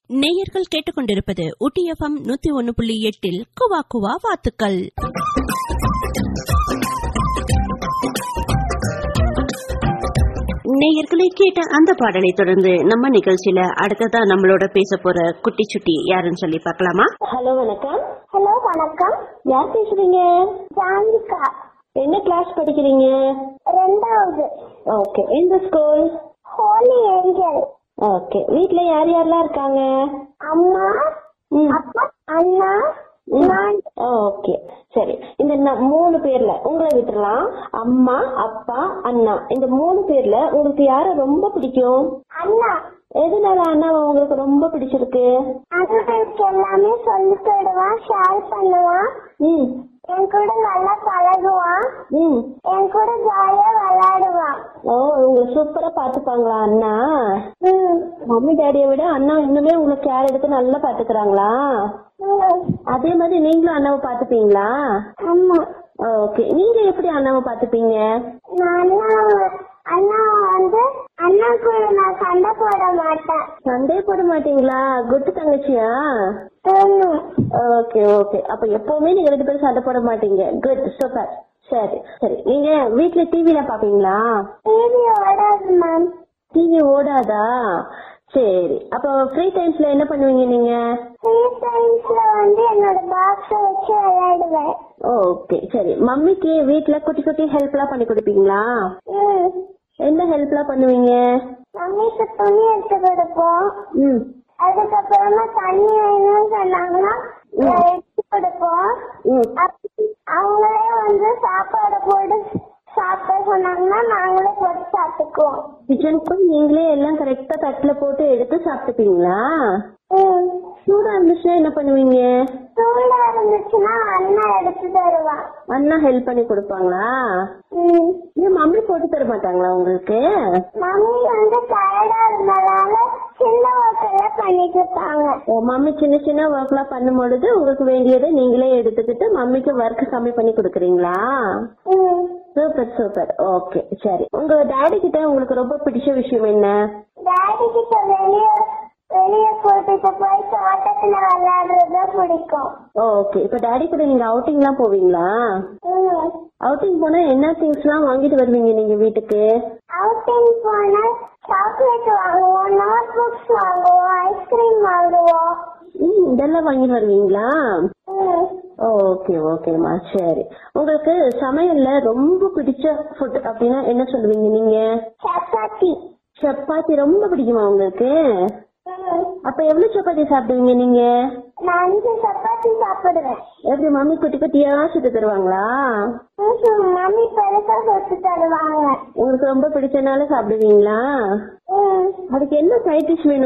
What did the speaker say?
நேயர்கள் கேட்டுக்கொண்டிருப்பது ஊட்டி எஃப்எம் நூத்தி ஒன்னு புள்ளி எட்டில் குவா குவா வாத்துக்கள் நேயர்களை கேட்ட அந்த பாடலை தொடர்ந்து நம்ம நிகழ்ச்சியில அடுத்ததா நம்மளோட பேச போற குட்டி சுட்டி யாருன்னு சொல்லி பார்க்கலாமா ஹலோ வணக்கம் ஹலோ வணக்கம் யார் பேசுறீங்க ஜான்விகா என்ன கிளாஸ் படிக்கிறீங்க ரெண்டாவது ஓகே எந்த ஸ்கூல் ஹோலி ஏஞ்சல் ஓகே வீட்ல யார் யாரெல்லாம் இருக்காங்க அம்மா ம். அப்பா அண்ணா நான் ஓகே சரி இந்த ந- மூணு பேர்ல உங்களை விட்டுறலாம் அம்மா அப்பா அண்ணா இந்த மூணு பேர்ல உங்களுக்கு யார ரொம்ப பிடிக்கும் அண்ணா எதனால அண்ணாவை உங்களுக்கு ரொம்ப பிடிச்சிருக்கு அண்ணா எனக்கு எல்லாமே சொல்லி தருவான் ஷேர் பண்ணுவான் ம் என் கூட நல்லா பழகுவான் ம் என் கூட ஜாலியா விளையாடுவான் ஓ உங்களை சூப்பரா பாத்துப்பாங்களா அண்ணா ம். மம்மி டாடியை விட அண்ணா இன்னுமே உங்களுக்கு கேர் எடுத்து நல்லா பாத்துக்கிறாங்களா ம். அதே மாதிரி நீங்களும் அண்ணாவை பாத்துப்பீங்களா ஆமா ஓகே நீங்க எப்படி அண்ணாவை பாத்துப்பீங்க நான் அண்ணா அண்ணா வந்து அண்ணா கூட நான் சண்டை போட மாட்டேன் சண்டே போட மாட்டீங்களா குட்டு தங்கச்சியா ஆமா. ஓகே ஓகே அப்ப எப்பவுமே நீங்க ரெண்டு பேரும் சண்டை போட மாட்டீங்க குட் சூப்பர் சரி சரி நீங்க வீட்ல டிவில பாப்பீங்களா டிவி ஓடாது மேம் டிவி ஓடாதா சரி அப்போ ஃப்ரீ டைம்ஸ்ல என்ன பண்ணுவீங்க நீங்க ஃப்ரீ டைம்ஸ்ல வந்து என்னோட பாக்ஸ வச்சு விளையாடுவேன் ஓகே சரி மம்மிக்கு வீட்ல குட்டி குட்டி ஹெல்ப்லாம் பண்ணி கொடுப்பீங்களா ம். என்ன ஹெல்ப்லாம் பண்ணுவீங்க மம்மிக்கு துணி எடுத்து கொடுப்போம் ம் அதுக்கப்புறமா தண்ணி வேணும்னு சொன்னாங்கன்னா எடுத்து கொடுப்போம் ம் அப்~ அவங்களே வந்து சாப்பாடு போட்டு சாப்பிட சொன்னாங்கன்னா நாங்களே போட்டு சாப்பிட்டுக்குவோம் கிச்சனுக்கு போய் நீங்களே எல்லாம் கரெக்டா தட்டுல போட்டு எடுத்து சாப்பிட்டுப்பீங்களா ம். சூடா இருந்துச்சுன்னா என்ன பண்ணுவீங்க சூடா இருந்துச்சுன்னா அண்ணா எடுத்து தருவான் அண்ணா ஹெல்ப் பண்ணி கொடுப்பாங்களா ம். ஏன் மம்மி போட்டு தர மாட்டாங்களா உங்களுக்கு மம்மி வந்து டயர்டா இருந்ததால சின்ன ஒர்க்கெல்லாம் பண்ணி கொடுத்தாங்க ஓ மம்மி சின்ன சின்ன ஒர்க் எல்லாம் பண்ணும் பொழுது உங்களுக்கு வேண்டியதை நீங்களே எடுத்துக்கிட்டு மம்மிக்கு ஒர்க் கம்மி பண்ணி கொடுக்குறீங்களா ம். சூப்பர் சூப்பர் ஓகே சரி உங்க டாடி கிட்ட உங்களுக்கு ரொம்ப பிடிச்ச விஷயம் என்ன டாடி கிட்ட வெளிய வெளிய கூட்டிட்டு போய் தோட்டத்துல விளையாடுறது பிடிக்கும் ஓகே இப்ப டாடி கூட நீங்க அவுட்டிங் எல்லாம் போவீங்களா ம். அவுட்டிங் போனா என்ன திங்ஸ் எல்லாம் வாங்கிட்டு வருவீங்க நீங்க வீட்டுக்கு அவுட்டிங் போனா சாக்லேட் வாங்குவோம் நோட் புக்ஸ் வாங்குவோம் ஐஸ்கிரீம் வாங்குவோம் ம், இதெல்லாம் வாங்கிட்டு வருவீங்களா ம். ஓகே ஓகேம்மா சரி உங்களுக்கு சமையல்ல ரொம்ப பிடிச்ச ஃபுட் அப்படின்னா என்ன சொல்லுவீங்க நீங்க சப்பாத்தி சப்பாத்தி ரொம்ப பிடிக்குமா உங்களுக்கு ம். அப்ப எவ்வளவு சப்பாத்தி சாப்பிடுவீங்க நீங்க நான் அஞ்சு சப்பாத்தி சாப்பிடுவேன் எப்படி மம்மி குட்டி குட்டியா சுட்டு தருவாங்களா ம். மம்மி பெருசா சுட்டு தருவாங்க உங்களுக்கு ரொம்ப பிடிச்சனால சாப்பிடுவீங்களா ம். அதுக்கு என்ன சைட் டிஷ் வேணும்